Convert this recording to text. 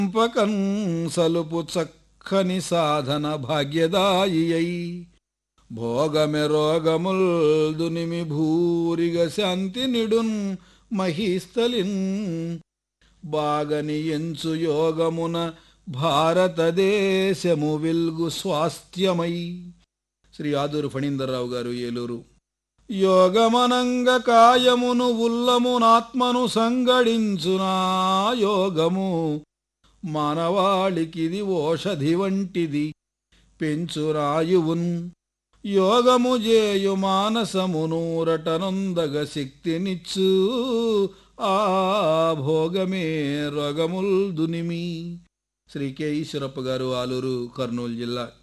పంపకం సలుపు చక్కని సాధన భాగ్యదాయి భోగమె రోగముల్ దునిమి భూరిగ శాంతి నిడున్ మహీస్థలిన్ బాగని ఎంచు యోగమున భారతదేశము విల్గు స్వాస్థ్యమై శ్రీ ఆదూరు ఫణీందర్రావు గారు ఏలూరు యోగమనంగ కాయమును ఉల్లమునాత్మను సంగడించునా యోగము మానవాళికిది ఓషధి వంటిది పెంచురాయువున్ యోగము జేయు మానసమునూరటనొందగ శక్తినిచ్చు ఆ భోగమే రోగముల్ దునిమి శ్రీ కె ఈశ్వరప్ప గారు ఆలూరు కర్నూలు జిల్లా